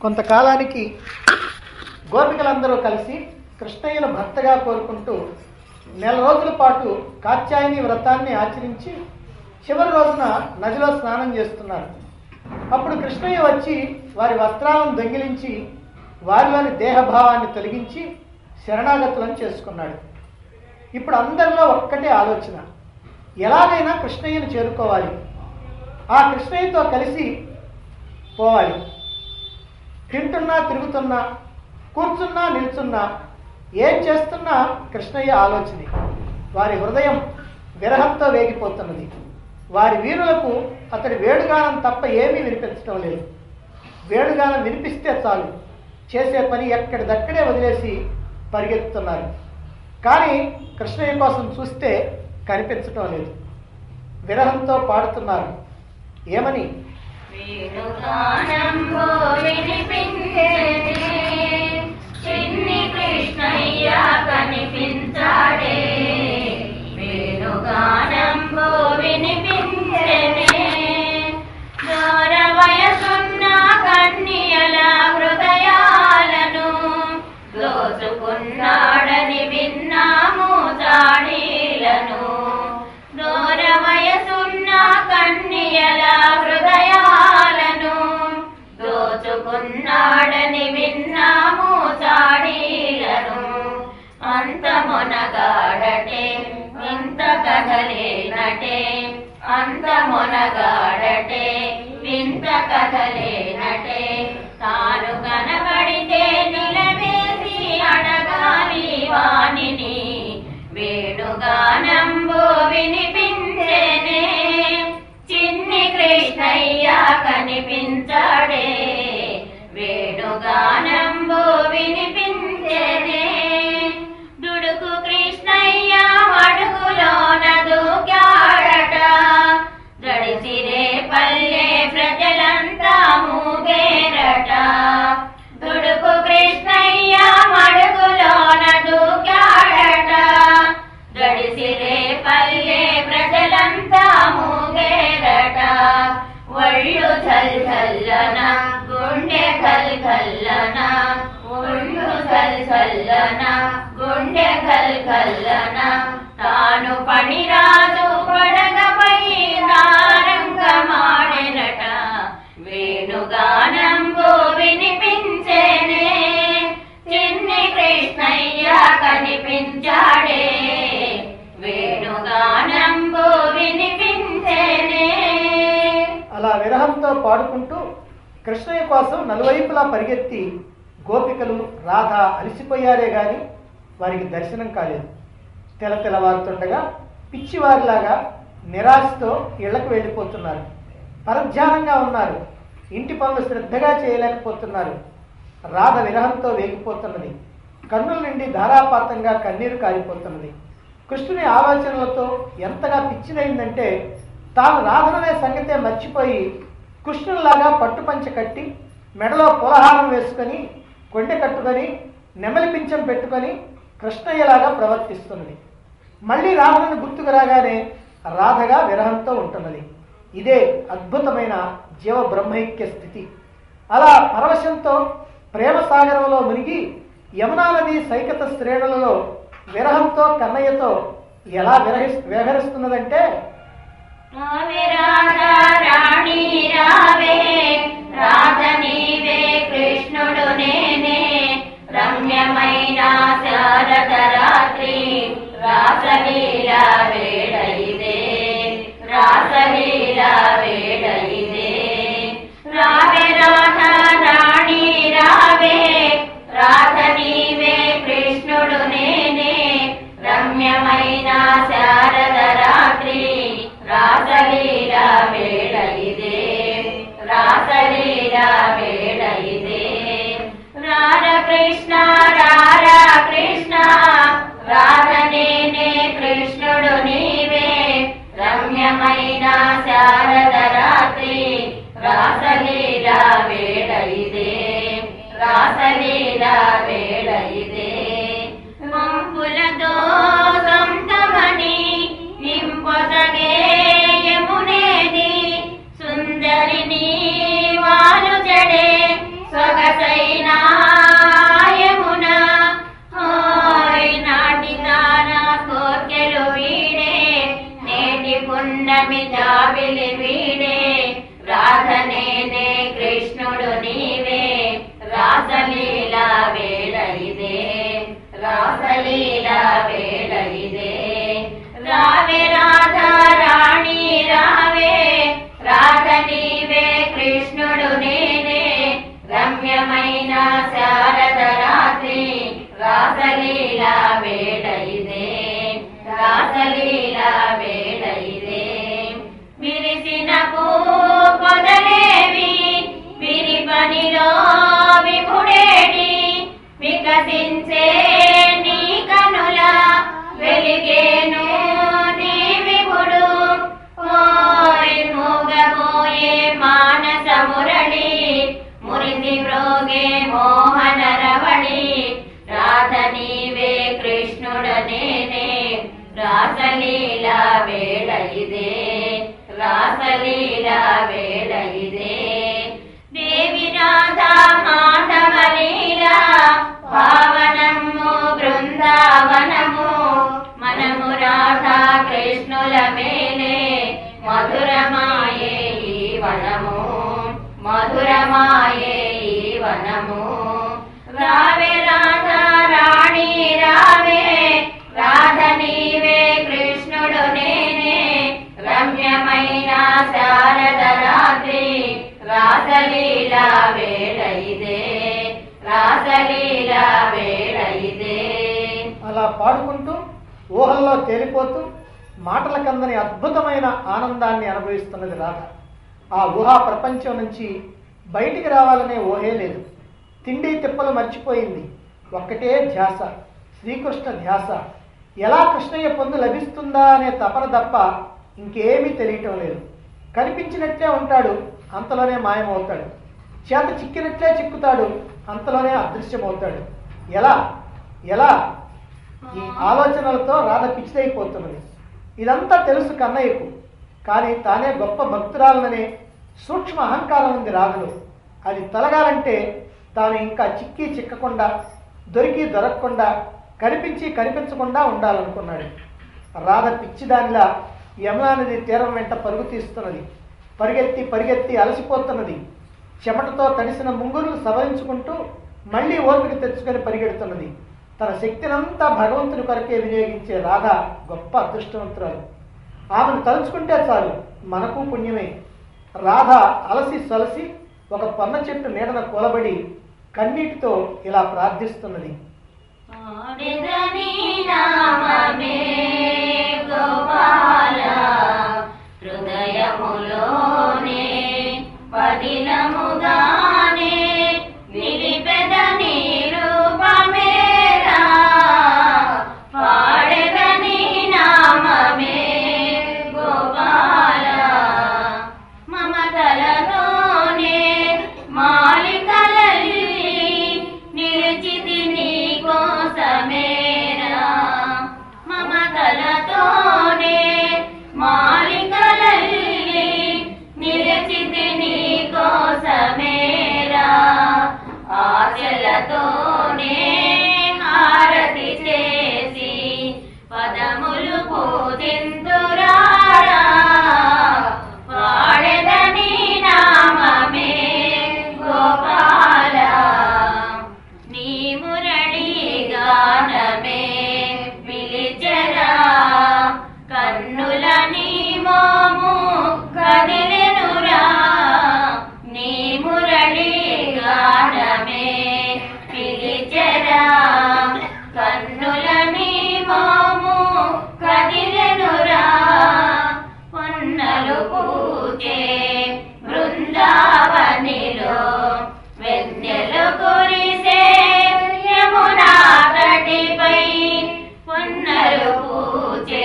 కొంతకాలానికి గోపికలందరూ కలిసి కృష్ణయ్యను భర్తగా కోరుకుంటూ నెల రోజుల పాటు కాత్యాయని వ్రతాన్ని ఆచరించి చివరి రోజున నదిలో స్నానం చేస్తున్నారు అప్పుడు కృష్ణయ్య వచ్చి వారి వస్త్రాలను దొంగిలించి వారిలోని దేహభావాన్ని తొలగించి శరణాగతులను చేసుకున్నాడు ఇప్పుడు అందరిలో ఒక్కటే ఆలోచన ఎలాగైనా కృష్ణయ్యను చేరుకోవాలి ఆ కృష్ణయ్యతో కలిసి పోవాలి తింటున్నా తిరుగుతున్నా కూర్చున్నా నిల్చున్నా ఏం చేస్తున్నా కృష్ణయ్య ఆలోచనే వారి హృదయం విరహంతో వేగిపోతున్నది వారి వీరులకు అతడి వేడుగానం తప్ప ఏమీ వినిపించడం లేదు వేడుగానం వినిపిస్తే చాలు చేసే పని ఎక్కడిదక్కడే వదిలేసి పరిగెత్తుతున్నారు కానీ కృష్ణయ్య కోసం చూస్తే కనిపించటం లేదు విరహంతో పాడుతున్నారు ఏమని వేణుగానంబో వినిపించేనే, చిన్ని కృష్ణయ్య కనిపించాడే వేణుగానంబో వినిపించేనే, దూర వయసున్న కన్యల హృదయాలను దోచుకున్నాడని విన్నాము చాడీలను దూర వయసున్న కన్యల హృదయాలను దోచుకున్నాడని విన్నాము చాడీలను అంత మొనగాడటే ఇంత కథలేనటే అంత మొనగాడటే వింత కథలేనటే తాను కనబడితే నిలవేసి అడగాలి వాణిని వేణుగానంబు వినిపించేనే చిన్ని కృష్ణయ్య కనిపించాడే వేణుగానంబు వినిపించేనే దుడుకు కృష్ణయ్య అడుగులోన దూకాడట దడిసిరే పల్లె ప్రజలంతా మూగేరట దుడుకు కృష్ణయ్య మడుగులోన దూకాడట గడిసిరే పల్లె ప్రజలంతా మూగేరట ఒళ్ళు ఝల్ ఝల్లన గుండె ఘల్ ఘల్లన ఒళ్ళు ఝల్ ఝల్లన గుండె ఘల్ ఘల్లన తాను పడిరాజు పడగపై నారంగమాడెనట వేణుగానంబు వినిపించేనే చిన్ని కృష్ణయ్య కనిపించాడే వేణుగానంబు వినిపించేనే అలా విరహంతో పాడుకుంటూ కృష్ణయ్య కోసం నలువైపులా పరిగెత్తి గోపికలు రాధ అలసిపోయారే గాని వారికి దర్శనం కాలేదు తెల తెల్లవారుతుండగా పిచ్చివారిలాగా నిరాశతో ఇళ్లకు వెళ్ళిపోతున్నారు పరధ్యానంగా ఉన్నారు ఇంటి పనులు శ్రద్ధగా చేయలేకపోతున్నారు రాధ విరహంతో వేగిపోతున్నది కన్నుల నుండి ధారాపాతంగా కన్నీరు కారిపోతున్నది కృష్ణుని ఆలోచనలతో ఎంతగా పిచ్చిదైందంటే తాను రాధననే సంగతే మర్చిపోయి కృష్ణునిలాగా పట్టుపంచ కట్టి మెడలో పులహారం వేసుకొని కొండె కట్టుకొని నెమలి పింఛం పెట్టుకొని కృష్ణయ్యలాగా ప్రవర్తిస్తున్నది మళ్ళీ రాధను గుర్తుకు రాగానే రాధగా విరహంతో ఉంటున్నది ఇదే అద్భుతమైన జీవ బ్రహ్మైక్య స్థితి అలా పరవశంతో ప్రేమ సాగరంలో మునిగి యమునా నది సైకత శ్రేణులలో విరహంతో కన్నయ్యతో ఎలా విరహి విరహరిస్తున్నదంటే రావే రాధా రాణి రావే రాధ నీవే కృష్ణుడు నేనే రమ్యమైన శారద రాత్రి రాసలీల వేడైదే రాసలీల వేడైదే రావే రాధా రాణి రావే రాధ నీవే కృష్ణుడు నేనే రమ్యమైన శారద రాత్రి రాసలీల వేడైదే రాసలీల వేడైదే రార కృష్ణ రార కృష్ణ రాధ నేనే కృష్ణుడు నీవే రమ్యమైన శారద రాత్రి రాసలీల వేడైదే రాసలీల వేడైదే మంపులతో సొంతమని నింపొసగే యమునేది సుందరిని వాలు జడే సొగస రాసలీల వేళ ఇదే రాసలీల వేళ ఇదే దేవి రాధా మాధవ లీల పావనము బృందావనము మనము రాధా కృష్ణుల మేలే మధురమాయే ఈ వనము మధురమాయే ఈ వనము రావే రాధా రాణి రావే రాధ నీవే కృష్ణుడు నేనే రమ్యమైన శారద రాత్రి రాసలీల వేళ ఇదే రాసలీల వేళ ఇదే అలా పాడుకుంటూ ఊహల్లో తేలిపోతూ మాటల కందని అద్భుతమైన ఆనందాన్ని అనుభవిస్తున్నది రాధ ఆ ఊహా ప్రపంచం నుంచి బయటికి రావాలనే ఊహే లేదు తిండి తిప్పలు మర్చిపోయింది ఒక్కటే ధ్యాస శ్రీకృష్ణ ధ్యాస ఎలా కృష్ణయ్య పొందు లభిస్తుందా అనే తపన తప్ప ఇంకేమీ తెలియటం లేదు కనిపించినట్లే ఉంటాడు అంతలోనే మాయమవుతాడు చేత చిక్కినట్లే చిక్కుతాడు అంతలోనే అదృశ్యమవుతాడు ఎలా ఎలా ఈ ఆలోచనలతో రాధ పిచ్చిదైపోతున్నది ఇదంతా తెలుసు కన్నయ్యకు కానీ తానే గొప్ప భక్తురాలననే సూక్ష్మ అహంకారం ఉంది రాధలో అది తొలగాలంటే తాను ఇంకా చిక్కి చిక్కకుండా దొరికి దొరకకుండా కనిపించి కనిపించకుండా ఉండాలనుకున్నాడు రాధ పిచ్చిదానిలా యమునా నది తీరం వెంట పరుగు తీస్తున్నది పరిగెత్తి పరిగెత్తి అలసిపోతున్నది చెమటతో తడిసిన ముంగురులు సవరించుకుంటూ మళ్ళీ ఓపిక తెచ్చుకొని పరిగెడుతున్నది తన శక్తినంతా భగవంతుని కొరకే వినియోగించే రాధ గొప్ప అదృష్టవంతురాలు ఆమెను తలుచుకుంటే చాలు మనకు పుణ్యమే రాధ అలసి సలసి ఒక పన్న చెట్టు నీడన కూలబడి కన్నీటితో ఇలా ప్రార్థిస్తున్నది ఆడెదని నామమే గోపాల హృదయములోనే పదిలముగానే నిలిపెదని రూపమేరా పాడెదని నామమే గోపాల మమతలలోనే మాలికలల్లి నిలిచితి నీ కోసమేరా మమతలతోనే మాలికలల్లి నిలిచితి నీ కోసమేరా ఆశలతోనే హారతి చేసి పదములు పూజింతురారా పాడెదని నామమే గోపాల నీ మురళి గానమే పిలిచరా కన్నుల నీ మోము కదిలెనురా నీ మురళి గానమే పిలిచరా కన్నుల నీ మోము కదిలెనురా పొన్నలు పూచే బృందావనిలో వెన్నెలు కురిసే యమునా తటిపై పొన్నలు పూచే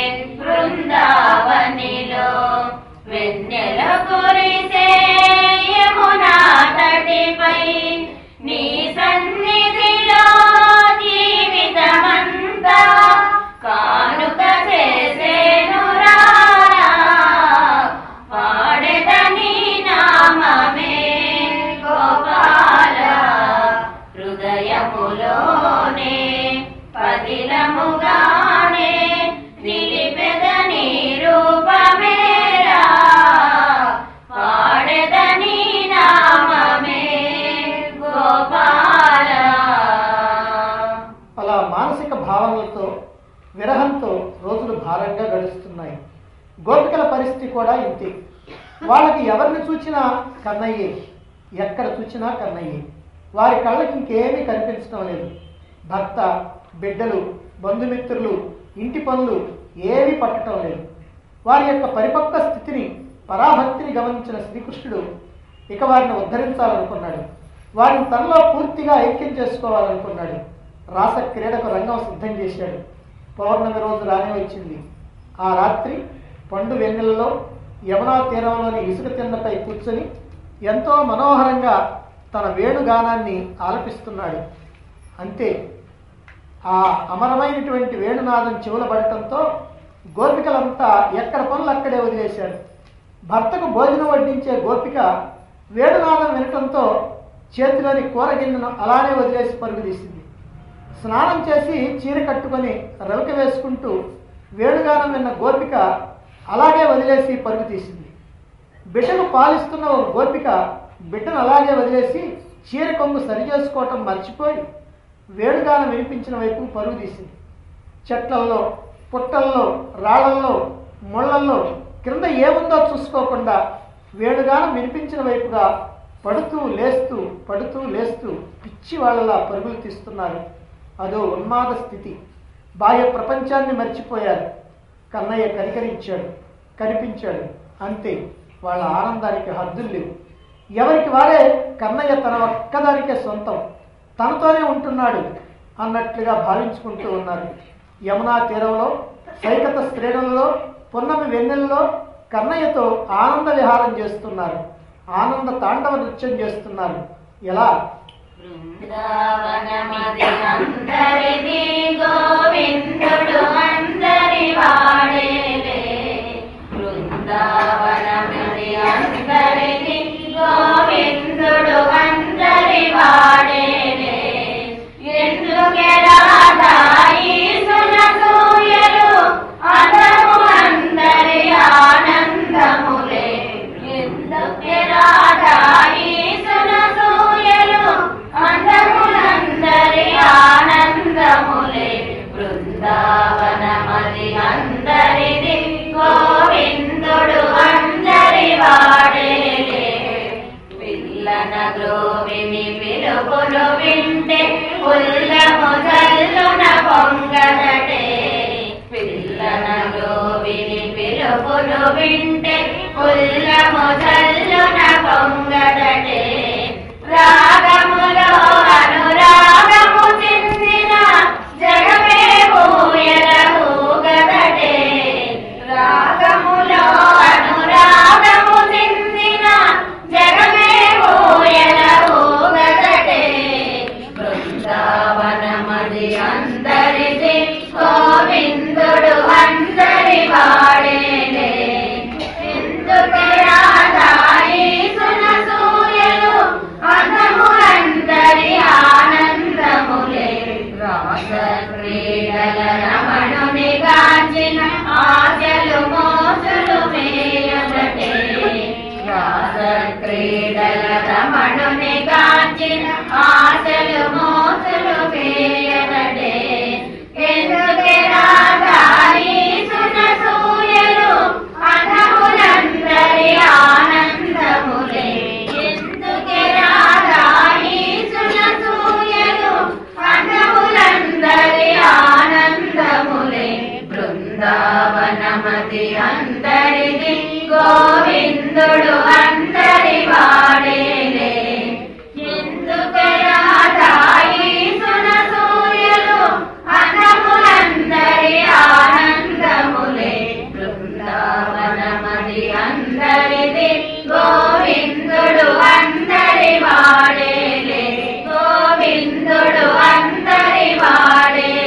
బృందావనిలో వెన్నెలు కురిసే యమునా తటిపై నీ సన్నిధిలో జీవితమంతా కానుక చేసేనురా పాడెదని నామమే గోపాల హృదయములోనే పదిలముగానే నిలిపెదని రూపమేరా పాడెదని నామమే గోపాల అలా మానసిక భావనలతో విరహంతో రోజులు భారంగా గడుస్తున్నాయి గోపికల పరిస్థితి కూడా ఇంతే వాళ్ళకి ఎవరిని చూచినా కన్నయ్యే ఎక్కడ చూచినా కన్నయ్యే వారి కళ్ళకి ఇంకేమీ కనిపించడం లేదు భర్త బిడ్డలు బంధుమిత్రులు ఇంటి పనులు ఏమీ పట్టడం లేదు వారి యొక్క పరిపక్వ స్థితిని పరాభక్తిని గమనించిన శ్రీకృష్ణుడు ఇక వారిని ఉద్ధరించాలనుకున్నాడు వారిని తనలో పూర్తిగా ఐక్యం చేసుకోవాలనుకున్నాడు రాస క్రీడకు రంగం సిద్ధం చేశాడు పౌర్ణమి రోజు రాని వచ్చింది ఆ రాత్రి పండు వెన్నెలలో యమునా తీరంలోని ఇసుక తిన్నపై కూర్చొని ఎంతో మనోహరంగా తన వేణుగానాన్ని ఆలపిస్తున్నాడు అంతే ఆ అమరమైనటువంటి వేణునాదం చెవుల పడటంతో గోపికలంతా ఎక్కడ పనులు అక్కడే వదిలేశారు భర్తకు భోజనం వడ్డించే గోపిక వేణునాదం వినటంతో చేతిలోని కూర గిన్నెను అలానే వదిలేసి పరుగు తీసింది స్నానం చేసి చీర కట్టుకొని రవిక వేసుకుంటూ వేణుగానం విన్న గోపిక అలాగే వదిలేసి పరుగు తీసింది బిడ్డను పాలిస్తున్న ఒక గోపిక బిడ్డను అలాగే వదిలేసి చీర కొంగు సరి చేసుకోవటం మర్చిపోయి వేణుగానం వినిపించిన వైపు పరుగు తీసింది చెట్లల్లో పుట్టల్లో రాళ్లల్లో ముళ్ళల్లో క్రింద ఏముందో చూసుకోకుండా వేణుగానం వినిపించిన వైపుగా పడుతూ లేస్తూ పడుతూ లేస్తూ పిచ్చి వాళ్ళలా పరుగులు తీస్తున్నారు అదో ఉన్మాద స్థితి బాహ్య ప్రపంచాన్ని మర్చిపోయారు కన్నయ్య కనికరించాడు కనిపించాడు అంతే వాళ్ళ ఆనందానికి హద్దులు లేవు ఎవరికి వారే కన్నయ్య తన ఒక్కదానికే సొంతం తనతోనే ఉంటున్నాడు అన్నట్లుగా భావించుకుంటూ ఉన్నారు యమునా తీరంలో సైకత శ్రేణులలో పున్నమి వెన్నెల్లో కన్నయ్యతో ఆనంద విహారం చేస్తున్నారు ఆనంద తాండవ నృత్యం చేస్తున్నారు ఎలా బృందావనమది అందరిది గోవిందుడు అందరి వాడేలే బృందావనమది అందరిది గోవిందుడు అందరి వాడేలే ఎందుకే రాధాయి సునసూయలు అందము అందరి ఆనందములే ఎందుకే రాధాయి సునసూయలు అందములందరి ఆనందములే బృందావనమది అందరిది గోవిందుడు అందరి వాడేలే పిల్లన గ్రోవిని పిలుపులు వింటే పుల్లము జల్లున పొంగదటే పిల్లన గ్రోవిని పిలుపులు వింటే పుల్లము జల్లున పొంగదటే రాగములో అనురాగము చెందిన జగమే ఊయల ఊగదటే రాగములో అనురాగము చెందిన జగమే ఊయల ఊగదటే బృందావనమది అందరిది గోవిందుడు అందరి వాడేలే ఎందుకే రాధాయి సునసూయలు అందములందరి ఆనందములే రాస క్రీడల రమణుని గాంచిన ఆశలు మోసులు మేయదటే రాస క్రీడల రమణుని గాంచిన ఆశలు మోసులు మేయదటే ఎందుకే రాధాయి సునసూయలు అందములందరి ఆనందములే ఎందుకే రాధాయి సునసూయలు అందములందరి ఆనందములే బృందావనమతి అందరిది గోవిందుడు అందరి వాడేలే ఎందుకే రాధాయి సునసూయలు అందములందరి ఆనందములే బృందావనమది అందరిది గోవిందుడు అందరి వాడేలే గోవిందుడు అందరి వాడేలే